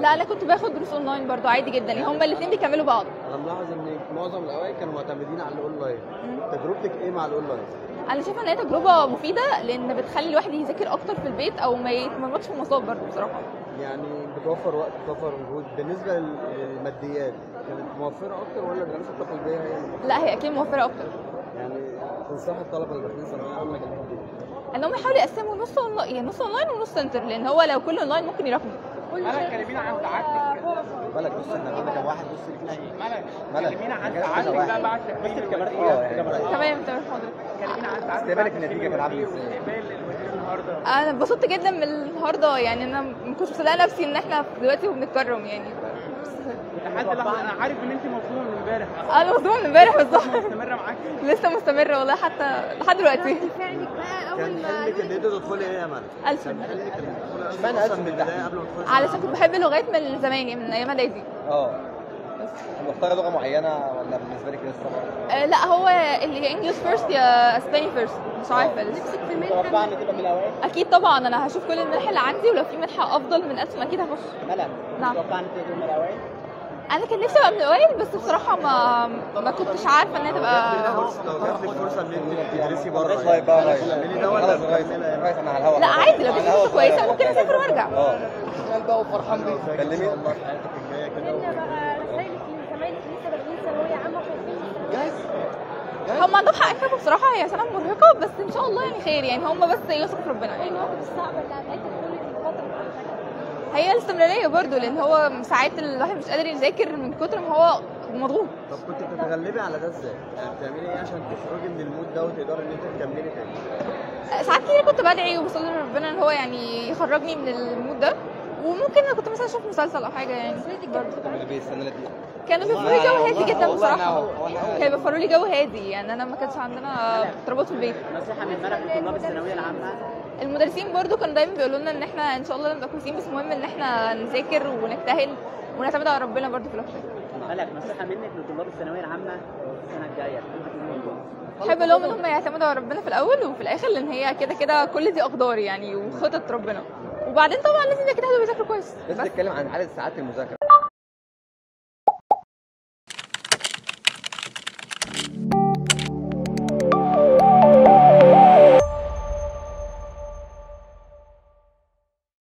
لا انا كنت باخد دروس اونلاين برضو عادي جدا يعني هما الاثنين بيكملوا بعض انا ملاحظ ان معظم الاوائل كانوا معتمدين على الاونلاين تجربتك ايه مع الاونلاين انا شايفه ان هي تجربه مفيده لان بتخلي الواحد يذاكر اكتر في البيت او ما يتمرمطش في المواصلات برضو بصراحه يعني بتوفر وقت بتوفر مجهود بالنسبه لل- للماديات كانت موفره اكتر ولا الدراسه التقليديه هي اللي- لا هي اكيد موفره اكتر يعني تنصح الطلبه اللي داخلين ثانويه عامه كده ان هم يحاولوا يقسموا نص اونلاين يعني نص اونلاين ونص سنتر لان هو لو كله اونلاين ممكن يراكموا مالك كلمينا عن سعادتك بالك بص احنا معانا كام واحد بص ليك مالك مالك؟ كلمينا عن كده سعادتك واحد. بقى بعد تكوين الوزير اه يعني تمام تمام حاضر كلمينا عن سعادتك استقبالك بعد النتيجة تكوين كان عامل الوزير ازاي؟ واستقبال الوزير النهارده انا اتبسطت جدا من النهارده يعني انا ما كنتش مصدقه نفسي ان احنا دلوقتي وبنتكرم يعني لحد لحظه انا عارف ان انت مصدومه من امبارح انا مصدومه من امبارح بالظبط مستمره معاكي لسه مستمره والله حتى لحد دلوقتي فعلك بقى اول كان ما حلمك ان انت تدخلي ايه يا مالك؟ ألسن حلمك ان تدخلي اصلا من البدايه قبل ما تدخلي علشان كنت بحب اللغات من زمان يعني من ايام اعدادي اه مختار لغه معينه ولا بالنسبه لك لسه برضه؟ آه، لا هو اللي يا انجلش فيرست يا اسباني فيرست مش عارفه لسه نفسك في منحه ان تبقى من الاوائل؟ اكيد طبعا انا هشوف كل المنح اللي عندي ولو في منحه افضل من ألسن اكيد هخش ملك نعم. متوقع ان تبقى من الاوائل؟ انا كان نفسي ابقى من الاوائل بس بصراحه ما ما كنتش عارفه انها تبقى لو جات لك فرصه ان انت تدرسي بره خلاص لايف بقى لايف تعملي ده ولا خلاص لايف تكملي لايف انا على الهوا لا عادي لو على جبت الهوا فرصه كويسه شوية. ممكن اسافر وارجع اه بقى وفرحان بيك كلميني. الله في حياتك الجايه كده كنا بقى رسايلك لزمايلك لسه داخلين ثانويه عامه خايفين هم عندهم حق يخافوا بصراحه هي سنه مرهقه بس ان شاء الله يعني خير يعني هم بس يثقوا في ربنا ايه يعني المواقف الصعبه اللي قابلتك طول الفتره بتاعتك هي الاستمراريه برضو لان هو ساعات الواحد مش قادر يذاكر من كتر ما هو مضغوط طب كنت بتتغلبي على ده ازاي؟ يعني بتعملي ايه عشان تخرجي من المود ده وتقدري ان انت تكملي تاني؟ ساعات كتير كنت بدعي وبصلي لربنا ان هو يعني يخرجني من المود ده وممكن انا كنت مثلا اشوف مسلسل او حاجه يعني برضو. اللي بيستنى دي كانوا بيوفروا لي جو هادي جدا والله بصراحه أنا- والله كانوا بيوفروا لي جو هادي يعني انا ما كانش عندنا ترابط في البيت نصيحه من ملك لطلاب الثانويه العامه المدرسين برضو كانوا دايما بيقولوا لنا ان احنا ان شاء الله نبقى كويسين بس مهم ان احنا نذاكر ونجتهد ونعتمد على ربنا برضو في الاخر ملك نصيحه منك لطلاب الثانويه العامه السنه الجايه بحب لهم ان هم يعتمدوا على ربنا في الاول وفي الاخر لان هي كده كده كل دي اقدار يعني وخطط ربنا وبعدين طبعا لازم يجتهدوا ويذاكروا كويس لازم بس نتكلم عن عدد ساعات المذاكره